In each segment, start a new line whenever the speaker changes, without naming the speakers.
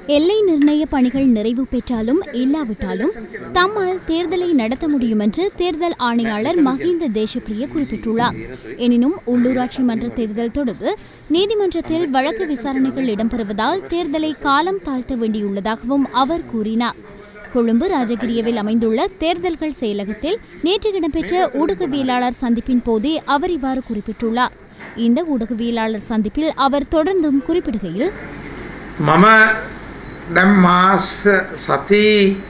எல்லை நிர்ணய பணிகள் நிறைவு பெற்றாலும் இல்லாவிட்டாலும் தம்மால் தேர்தலை நடத்த முடியும் என்று தேர்தல் ஆணையாளர் மஹிந்த தேசப்பிரிய குறிப்பிட்டுள்ளார் எனினும் உள்ளூராட்சி மன்ற தேர்தல் தொடர்பில் நீதிமன்றத்தில் வழக்கு விசாரணைகள் இடம்பெறுவதால் தேர்தலை காலம் தாழ்த்த வேண்டியுள்ளதாகவும் அவர் கூறினார் கொழும்பு ராஜகிரியவில் அமைந்துள்ள தேர்தல்கள் செயலகத்தில் நேற்று இடம்பெற்ற ஊடகவியலாளர் சந்திப்பின் போதே அவர் இவ்வாறு குறிப்பிட்டுள்ளார் இந்த ஊடகவியலாளர் சந்திப்பில் அவர் தொடர்ந்தும் குறிப்பிடுகையில்
මම දැම් මාස සති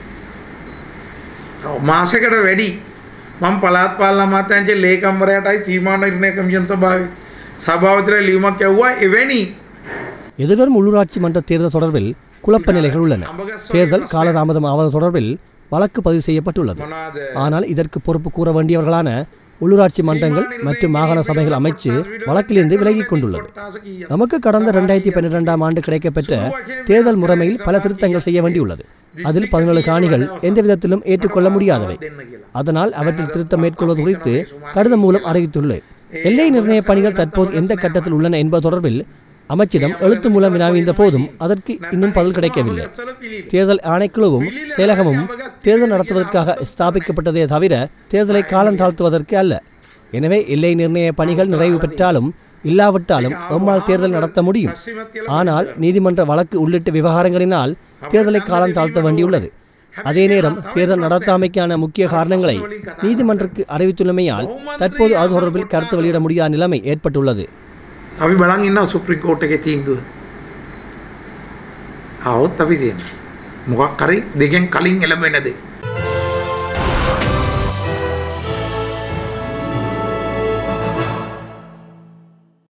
මාසකට වැඩි මං පලාත් පාල අමාතයන්ගේ ලේකම්වරයටයි චීමාන ඉරණය කමිෂන් සභාව සභාවතර ලියුමක් යව්වා එවැනි
எதிர்வரும் உள்ளூராட்சி மன்ற தேர்தல் தொடர்பில் குழப்ப நிலைகள் உள்ளன தேர்தல் காலதாமதம் ஆவது தொடர்பில் வழக்கு பதிவு செய்யப்பட்டுள்ளது
මොනාද
ஆனால் இதற்கு பொறுப்பு கூற வேண்டியவர்களான உள்ளூராட்சி மன்றங்கள் மற்றும் மாகாண சபைகள் அமைச்சு வழக்கிலிருந்து விலகிக் கொண்டுள்ளது நமக்கு கடந்த ரெண்டாயிரத்தி பன்னிரெண்டாம் ஆண்டு கிடைக்கப்பெற்ற தேர்தல் முறைமையில் பல திருத்தங்கள் செய்ய வேண்டியுள்ளது அதில் பதினேழு காணிகள் எந்த விதத்திலும் ஏற்றுக்கொள்ள முடியாதவை அதனால் அவற்றில் திருத்தம் மேற்கொள்வது குறித்து கடிதம் மூலம் அறிவித்துள்ளேன் எல்லை நிர்ணய பணிகள் தற்போது எந்த கட்டத்தில் உள்ளன என்பது தொடர்பில் அமைச்சிடம் எழுத்து மூலம் வினாவிந்த போதும் அதற்கு இன்னும் பதில் கிடைக்கவில்லை தேர்தல் ஆணைக்குழுவும் செயலகமும் தேர்தல் நடத்துவதற்காக ஸ்தாபிக்கப்பட்டதே தவிர தேர்தலை காலம் தாழ்த்துவதற்கு அல்ல எனவே எல்லை நிர்ணய பணிகள் நிறைவு பெற்றாலும் இல்லாவிட்டாலும் எம்மால் தேர்தல் நடத்த முடியும் ஆனால் நீதிமன்ற வழக்கு உள்ளிட்ட விவகாரங்களினால் தேர்தலை காலம் தாழ்த்த வேண்டியுள்ளது அதே நேரம் தேர்தல் நடத்தாமைக்கான முக்கிய காரணங்களை நீதிமன்றக்கு அறிவித்துள்ளமையால் தற்போது அது தொடர்பில் கருத்து வெளியிட முடியாத நிலைமை ஏற்பட்டுள்ளது
අපි බලන් ඉන්න සුප්‍රිම් කෝට් එක තීන්දුව අවුත් අපි තියෙන මොකක් කරි දෙකෙන් කලින් එළඹෙනද